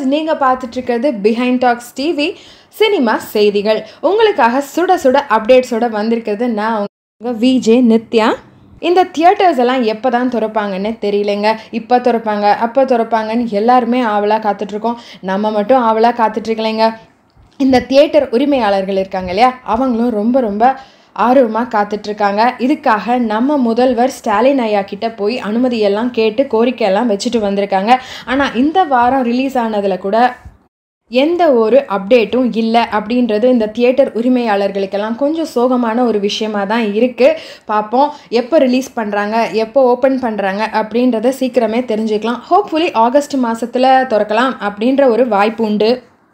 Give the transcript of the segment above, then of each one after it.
நீங்கள் பார்த்துட்டு இருக்கிறது பிஹைண்ட் டாக்ஸ் டிவி சினிமா செய்திகள் உங்களுக்காக சுட சுட அப்டேட்ஸோட வந்திருக்கிறது நான் உங்கள் விஜே நித்யா இந்த தியேட்டர்ஸ் எல்லாம் எப்போ தான் திறப்பாங்கன்னு தெரியலைங்க இப்போ திறப்பாங்க அப்போ திறப்பாங்கன்னு எல்லாருமே ஆவலாக காத்துட்ருக்கோம் நம்ம மட்டும் ஆவலாக காத்துட்ருக்கலைங்க இந்த தியேட்டர் உரிமையாளர்கள் இருக்காங்க இல்லையா அவங்களும் ரொம்ப ரொம்ப ஆர்வமாக காத்துட்ருக்காங்க இதுக்காக நம்ம முதல்வர் ஸ்டாலின் ஐயா கிட்ட போய் அனுமதியெல்லாம் கேட்டு கோரிக்கையெல்லாம் வச்சுட்டு வந்திருக்காங்க ஆனால் இந்த வாரம் ரிலீஸ் ஆனதில் கூட எந்த ஒரு அப்டேட்டும் இல்லை அப்படின்றது இந்த தியேட்டர் உரிமையாளர்களுக்கெல்லாம் கொஞ்சம் சோகமான ஒரு விஷயமா தான் இருக்குது பார்ப்போம் எப்போ ரிலீஸ் பண்ணுறாங்க எப்போ ஓப்பன் பண்ணுறாங்க அப்படின்றத சீக்கிரமே தெரிஞ்சுக்கலாம் ஹோப்ஃபுல்லி ஆகஸ்ட் மாதத்தில் திறக்கலாம் அப்படின்ற ஒரு வாய்ப்பு உண்டு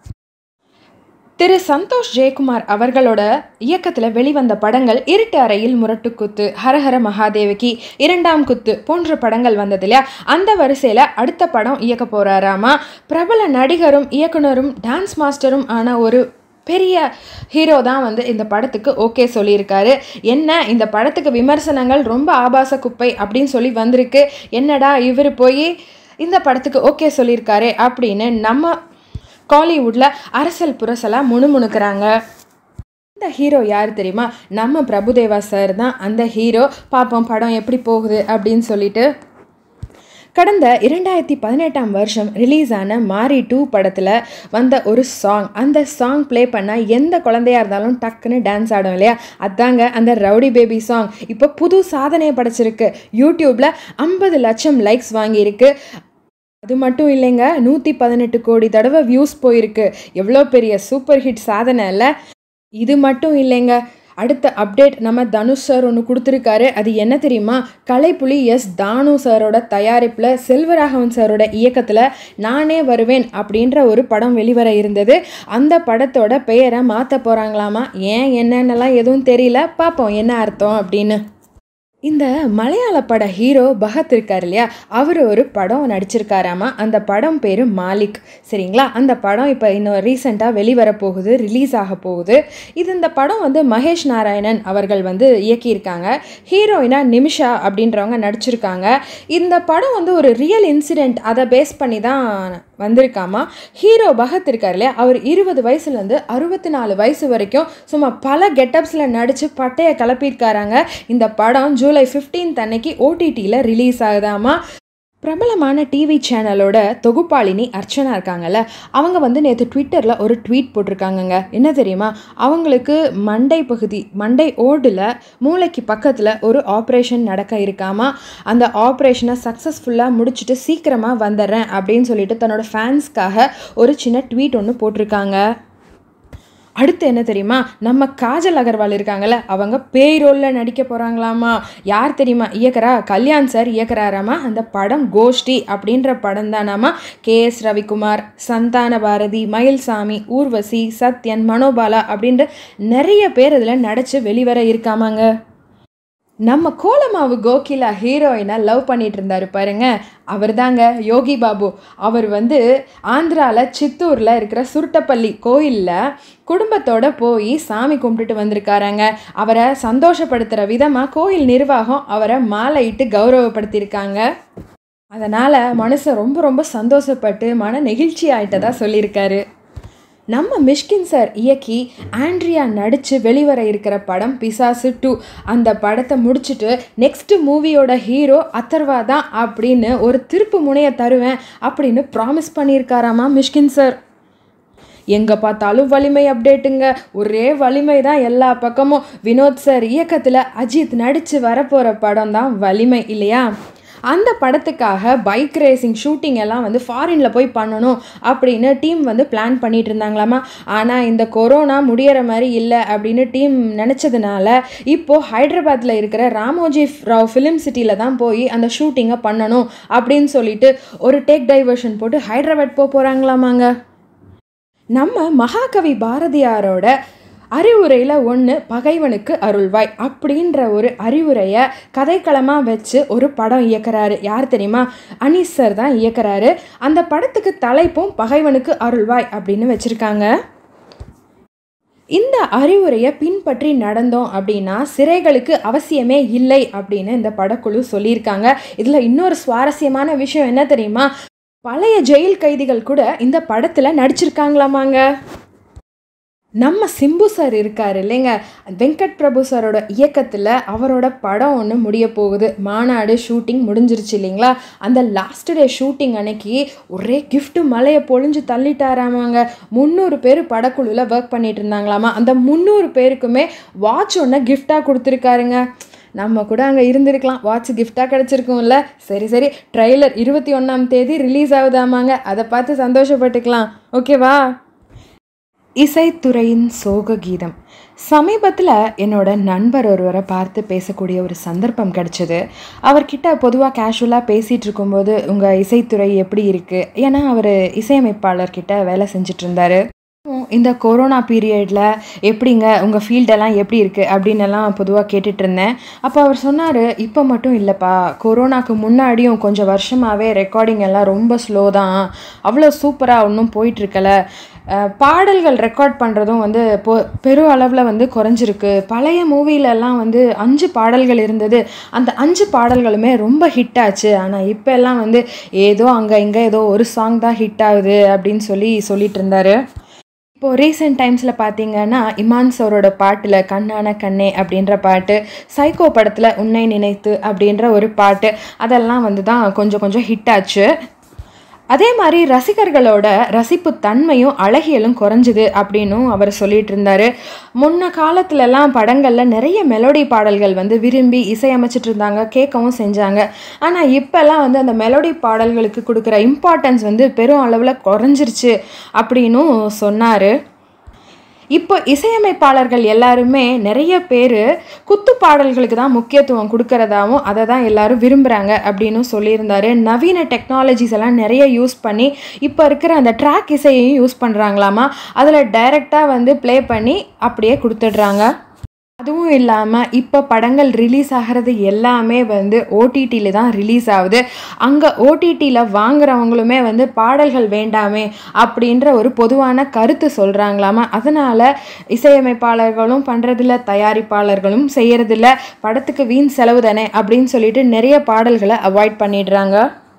திரு சந்தோஷ் ஜெயக்குமார் அவர்களோட இயக்கத்தில் வெளிவந்த படங்கள் இருட்டு அறையில் முரட்டுக்குத்து ஹரஹர மகாதேவகி இரண்டாம் குத்து போன்ற படங்கள் வந்தது இல்லையா அந்த வரிசையில் அடுத்த படம் இயக்க போகிறாராமா பிரபல நடிகரும் இயக்குனரும் டான்ஸ் மாஸ்டரும் ஆன ஒரு பெரிய ஹீரோ தான் வந்து இந்த படத்துக்கு ஓகே சொல்லியிருக்காரு என்ன இந்த படத்துக்கு விமர்சனங்கள் ரொம்ப ஆபாச குப்பை அப்படின்னு சொல்லி வந்திருக்கு என்னடா இவர் போய் இந்த படத்துக்கு ஓகே சொல்லியிருக்காரு அப்படின்னு நம்ம காலிவுட்டில் அரசல் புரசலாக முணுமுணுக்கிறாங்க இந்த ஹீரோ யார் தெரியுமா நம்ம பிரபுதேவா சார் தான் அந்த ஹீரோ பார்ப்போம் படம் எப்படி போகுது அப்படின்னு சொல்லிட்டு கடந்த இரண்டாயிரத்தி பதினெட்டாம் வருஷம் ரிலீஸ் ஆன மாரி டூ படத்தில் வந்த ஒரு சாங் அந்த சாங் ப்ளே பண்ணால் எந்த குழந்தையா இருந்தாலும் டக்குன்னு டான்ஸ் ஆடும் இல்லையா அதாங்க அந்த ரவுடி பேபி சாங் இப்போ புது சாதனையை படைச்சிருக்கு யூடியூப்பில் ஐம்பது லட்சம் லைக்ஸ் வாங்கியிருக்கு அது மட்டும் இல்லைங்க நூற்றி பதினெட்டு கோடி தடவை வியூஸ் போயிருக்கு எவ்வளோ பெரிய சூப்பர் ஹிட் சாதனை இல்லை இது மட்டும் இல்லைங்க அடுத்த அப்டேட் நம்ம தனுஷ் சார் ஒன்று கொடுத்துருக்காரு அது என்ன தெரியுமா கலைப்புலி எஸ் தானு சாரோட தயாரிப்பில் செல்வராகவன் சாரோட இயக்கத்தில் நானே வருவேன் அப்படின்ற ஒரு படம் வெளிவர இருந்தது அந்த படத்தோட பெயரை மாற்ற போகிறாங்களாமா ஏன் என்னென்னலாம் எதுவும் தெரியல பார்ப்போம் என்ன அர்த்தம் அப்படின்னு இந்த மலையாள பட ஹீரோ பகத் இருக்கார் இல்லையா அவர் ஒரு படம் நடிச்சிருக்காராமா அந்த படம் பேர் மாலிக் சரிங்களா அந்த படம் இப்போ இன்னும் ரீசெண்டாக வெளிவர போகுது ரிலீஸ் ஆக போகுது இது இந்த படம் வந்து மகேஷ் நாராயணன் அவர்கள் வந்து இயக்கியிருக்காங்க ஹீரோயினா நிமிஷா அப்படின்றவங்க நடிச்சிருக்காங்க இந்த படம் வந்து ஒரு ரியல் இன்சிடெண்ட் அதை பேஸ் பண்ணி தான் வந்திருக்காமா ஹீரோ பகத் இருக்கார் இல்லையா அவர் இருபது வயசுலேருந்து அறுபத்தி நாலு வயசு வரைக்கும் சும்மா பல கெட்டப்ஸில் நடித்து பட்டையை கிளப்பியிருக்காராங்க இந்த படம் ஜூலை ஃபிஃப்டீன்த் அன்னைக்கு ஓடிடியில் ரிலீஸ் ஆகுதாமா பிரபலமான டிவி சேனலோட தொகுப்பாளினி அர்ச்சனா இருக்காங்கல்ல அவங்க வந்து நேற்று ட்விட்டரில் ஒரு ட்வீட் போட்டிருக்காங்கங்க என்ன தெரியுமா அவங்களுக்கு மண்டை பகுதி மண்டை ஓடில் மூளைக்கு பக்கத்தில் ஒரு ஆப்ரேஷன் நடக்க இருக்காமா அந்த ஆப்ரேஷனை சக்ஸஸ்ஃபுல்லாக முடிச்சுட்டு சீக்கிரமாக வந்துடுறேன் அப்படின்னு சொல்லிட்டு தன்னோட ஃபேன்ஸ்க்காக ஒரு சின்ன ட்வீட் ஒன்று போட்டிருக்காங்க அடுத்து என்ன தெரியுமா நம்ம காஜல் அகர்வால் இருக்காங்கல்ல அவங்க பேய் ரோலில் நடிக்க போகிறாங்களாமா யார் தெரியுமா இயக்குறா கல்யாண் சார் இயக்குறாராமா அந்த படம் கோஷ்டி அப்படின்ற படம் தானாமா கே எஸ் ரவிக்குமார் சந்தான பாரதி மயில்சாமி ஊர்வசி சத்யன் மனோபாலா அப்படின்ற நிறைய பேர் இதில் நடித்து வெளிவர இருக்காமாங்க நம்ம கோலமாவு கோகிலா ஹீரோயினை லவ் பண்ணிட்டு இருந்தாரு பாருங்க அவர் தாங்க யோகி பாபு அவர் வந்து ஆந்திராவில் சித்தூரில் இருக்கிற சுருட்டப்பள்ளி கோயிலில் குடும்பத்தோட போய் சாமி கும்பிட்டுட்டு வந்திருக்காராங்க அவரை சந்தோஷப்படுத்துகிற விதமாக கோயில் நிர்வாகம் அவரை மாலையிட்டு கௌரவப்படுத்தியிருக்காங்க அதனால் மனுஷன் ரொம்ப ரொம்ப சந்தோஷப்பட்டு மன நெகிழ்ச்சி ஆயிட்டதா சொல்லியிருக்காரு நம்ம மிஷ்கின் சார் இயக்கி ஆண்ட்ரியா நடித்து வெளிவர இருக்கிற படம் பிசாசு டூ அந்த படத்தை முடிச்சுட்டு நெக்ஸ்ட் மூவியோட ஹீரோ அத்தர்வா தான் அப்படின்னு ஒரு திருப்பு முனையை தருவேன் அப்படின்னு ப்ராமிஸ் பண்ணியிருக்காராமா மிஷ்கின் சார் எங்கே பார்த்தாலும் வலிமை அப்டேட்டுங்க ஒரே வலிமை தான் எல்லா பக்கமும் வினோத் சார் இயக்கத்தில் அஜித் நடித்து வரப்போகிற படம் தான் வலிமை இல்லையா அந்த படத்துக்காக பைக் ரேசிங் ஷூட்டிங் எல்லாம் வந்து ஃபாரினில் போய் பண்ணணும் அப்படின்னு டீம் வந்து பிளான் பண்ணிட்டு இருந்தாங்களாமா ஆனால் இந்த கொரோனா முடியற மாதிரி இல்லை அப்படின்னு டீம் நினச்சதுனால இப்போது ஹைதராபாத்தில் இருக்கிற ராமோஜி ராவ் ஃபிலிம் சிட்டியில் தான் போய் அந்த ஷூட்டிங்கை பண்ணணும் அப்படின்னு சொல்லிட்டு ஒரு டேக் டைவர்ஷன் போட்டு ஹைதராபாத் போக போகிறாங்களாமாங்க நம்ம மகாகவி பாரதியாரோட அறிவுரையில் ஒன்று பகைவனுக்கு அருள்வாய் அப்படின்ற ஒரு அறிவுரையை கதைக்களமாக வச்சு ஒரு படம் இயக்குறாரு யார் தெரியுமா அனீஸ் சார் தான் இயக்குறாரு அந்த படத்துக்கு தலைப்பும் பகைவனுக்கு அருள்வாய் அப்படின்னு வச்சுருக்காங்க இந்த அறிவுரையை பின்பற்றி நடந்தோம் அப்படின்னா சிறைகளுக்கு அவசியமே இல்லை அப்படின்னு இந்த படக்குழு சொல்லியிருக்காங்க இதில் இன்னொரு சுவாரஸ்யமான விஷயம் என்ன தெரியுமா பழைய ஜெயில் கைதிகள் கூட இந்த படத்தில் நடிச்சிருக்காங்களாமாங்க நம்ம சிம்பு சார் இருக்கார் இல்லைங்க வெங்கட் பிரபு சாரோட இயக்கத்தில் அவரோட படம் ஒன்று முடிய போகுது மாநாடு ஷூட்டிங் முடிஞ்சிருச்சு இல்லைங்களா அந்த லாஸ்ட் டே ஷூட்டிங் அன்னைக்கு ஒரே gift மலையை பொழிஞ்சு தள்ளிட்டாராமாங்க முந்நூறு பேர் படக்குழுவில் ஒர்க் பண்ணிட்டு இருந்தாங்களாமா அந்த முந்நூறு பேருக்குமே வாட்ச் ஒன்று கிஃப்டாக கொடுத்துருக்காருங்க நம்ம கூட அங்கே இருந்திருக்கலாம் வாட்ச் கிஃப்டாக கிடச்சிருக்கும்ல சரி சரி ட்ரெய்லர் இருபத்தி ஒன்றாம் தேதி ரிலீஸ் ஆகுதாமாங்க அதை பார்த்து சந்தோஷப்பட்டுக்கலாம் ஓகேவா இசைத்துறையின் சோக கீதம் சமீபத்தில் என்னோட நண்பர் ஒருவரை பார்த்து பேசக்கூடிய ஒரு சந்தர்ப்பம் கிடைச்சது அவர்கிட்ட பொதுவாக கேஷுவலாக பேசிகிட்டு இருக்கும்போது உங்கள் இசைத்துறை எப்படி இருக்குது ஏன்னா அவர் இசையமைப்பாளர்கிட்ட வேலை செஞ்சுட்டு இருந்தாரு இந்த கொரோனா பீரியடில் எப்படிங்க உங்கள் ஃபீல்டெல்லாம் எப்படி இருக்குது அப்படின்னு எல்லாம் பொதுவாக கேட்டுட்டு இருந்தேன் அப்போ அவர் சொன்னார் இப்போ மட்டும் இல்லைப்பா கொரோனாக்கு முன்னாடியும் கொஞ்சம் வருஷமாகவே ரெக்கார்டிங் எல்லாம் ரொம்ப ஸ்லோ தான் அவ்வளோ சூப்பராக ஒன்றும் போயிட்டுருக்கல அஹ் பாடல்கள் ரெக்கார்ட் பண்ணுறதும் வந்து பொ பெரும் அளவில் வந்து குறைஞ்சிருக்கு பழைய மூவிலெல்லாம் வந்து அஞ்சு பாடல்கள் இருந்தது அந்த அஞ்சு பாடல்களுமே ரொம்ப ஹிட் ஆச்சு ஆனால் இப்போ எல்லாம் வந்து ஏதோ அங்கே இங்கே ஏதோ ஒரு சாங் தான் ஹிட் ஆகுது அப்படின்னு சொல்லி சொல்லிட்டு இருந்தாரு இப்போது ரீசெண்ட் டைம்ஸில் பார்த்தீங்கன்னா இமான் சரோட பாட்டில் கண்ணான கண்ணே அப்படின்ற பாட்டு சைக்கோ படத்தில் உன்னை நினைத்து அப்படின்ற ஒரு பாட்டு அதெல்லாம் வந்து தான் கொஞ்சம் கொஞ்சம் ஹிட் ஆச்சு அதே மாதிரி ரசிகர்களோட ரசிப்பு தன்மையும் அழகியலும் குறைஞ்சுது அப்படின்னும் அவர் சொல்லிட்டு இருந்தாரு முன்ன காலத்துலலாம் படங்களில் நிறைய மெலோடி பாடல்கள் வந்து விரும்பி இசையமைச்சிட்டு இருந்தாங்க கேட்கவும் செஞ்சாங்க ஆனால் இப்போல்லாம் வந்து அந்த மெலோடி பாடல்களுக்கு கொடுக்குற இம்பார்ட்டன்ஸ் வந்து பெரும் அளவில் குறைஞ்சிருச்சு அப்படின்னும் சொன்னார் இப்போ இசையமைப்பாளர்கள் எல்லாருமே நிறைய பேர் குத்து பாடல்களுக்கு தான் முக்கியத்துவம் கொடுக்கறதாவும் அதை தான் எல்லாரும் விரும்புகிறாங்க அப்படின்னு சொல்லியிருந்தாரு நவீன டெக்னாலஜிஸ் எல்லாம் நிறைய யூஸ் பண்ணி இப்போ இருக்கிற அந்த ட்ராக் இசையையும் யூஸ் பண்ணுறாங்களாமா அதில் டைரெக்டாக வந்து ப்ளே பண்ணி அப்படியே கொடுத்துட்றாங்க அதுவும் இல்லாமல் இப்போ படங்கள் ரிலீஸ் ஆகிறது எல்லாமே வந்து ஓடிடியில் தான் ரிலீஸ் ஆகுது அங்கே ஓடிடியில் வாங்குறவங்களுமே வந்து பாடல்கள் வேண்டாமே அப்படின்ற ஒரு பொதுவான கருத்து சொல்கிறாங்களாமா அதனால் இசையமைப்பாளர்களும் பண்ணுறதில்ல தயாரிப்பாளர்களும் செய்கிறதில்ல படத்துக்கு வீண் செலவு தானே அப்படின்னு சொல்லிட்டு நிறைய பாடல்களை அவாய்ட் பண்ணிடுறாங்க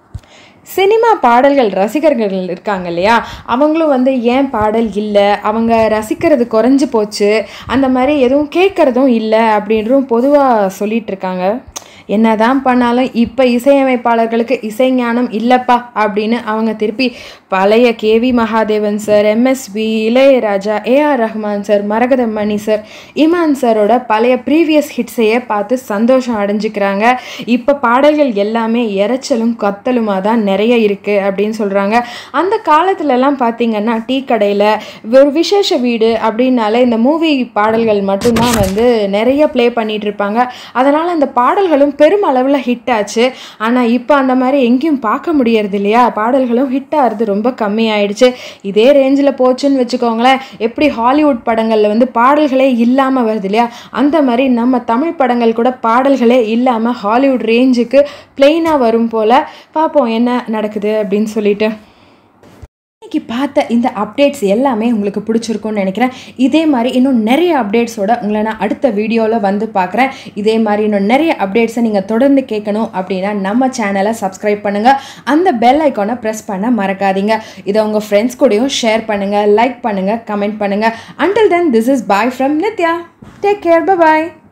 சினிமா பாடல்கள் ரசிகர்கள் இருக்காங்க இல்லையா அவங்களும் வந்து ஏன் பாடல் இல்லை அவங்க ரசிக்கிறது குறைஞ்சு போச்சு அந்த மாதிரி எதுவும் கேட்குறதும் இல்லை அப்படின்றும் பொதுவாக சொல்லிட்டு இருக்காங்க என்னதான் பண்ணாலும் இப்போ இசையமைப்பாளர்களுக்கு இசைஞானம் இல்லைப்பா அப்படின்னு அவங்க திருப்பி பழைய KV Mahadevan sir MSV Ilaiyaraaja AR Rahman sir Maragatha Mani sir Imman சாரோட பழைய ப்ரீவியஸ் ஹிட்ஸையே பார்த்து சந்தோஷம் அடைஞ்சுக்கிறாங்க இப்போ பாடல்கள் எல்லாமே இறைச்சலும் கத்தலுமாக தான் நிறைய இருக்குது அப்படின்னு சொல்கிறாங்க அந்த காலத்துலலாம் பார்த்தீங்கன்னா டீ கடையில் ஒரு விசேஷ வீடு அப்படின்னாலே இந்த மூவி பாடல்கள் மட்டும்தான் வந்து நிறைய ப்ளே பண்ணிட்டு இருப்பாங்க அதனால் அந்த பாடல்களும் பெரும் அளவில் ஹிட் ஆச்சு ஆனால் இப்போ அந்த மாதிரி எங்கேயும் பார்க்க முடியறது இல்லையா பாடல்களும் ஹிட் ஆகிறது ரொம்ப கம்மியாயிடுச்சு இதே ரேஞ்சில் போச்சுன்னு வச்சுக்கோங்களேன் எப்படி ஹாலிவுட் படங்களில் வந்து பாடல்களே இல்லாமல் வருது இல்லையா அந்த மாதிரி நம்ம தமிழ் படங்கள் கூட பாடல்களே இல்லாமல் ஹாலிவுட் ரேஞ்சுக்கு பிளெயினாக வரும் போல் பார்ப்போம் என்ன நடக்குது அப்படின்னு சொல்லிட்டு இன்னைக்கு பார்த்த இந்த அப்டேட்ஸ் எல்லாமே உங்களுக்கு பிடிச்சிருக்கும்னு நினைக்கிறேன் இதே மாதிரி இன்னும் நிறைய அப்டேட்ஸோட உங்களை நான் அடுத்த வீடியோவில் வந்து பார்க்குறேன் இதே மாதிரி இன்னும் நிறைய அப்டேட்ஸை நீங்கள் தொடர்ந்து கேட்கணும் அப்படின்னா நம்ம சேனலை சப்ஸ்கிரைப் பண்ணுங்கள் அந்த பெல் ஐக்கானை ப்ரெஸ் பண்ண மறக்காதீங்க இதை உங்கள் ஃப்ரெண்ட்ஸ் கூடயும் ஷேர் பண்ணுங்கள் லைக் பண்ணுங்கள் கமெண்ட் பண்ணுங்கள் until then this is bye from Nithya take care bye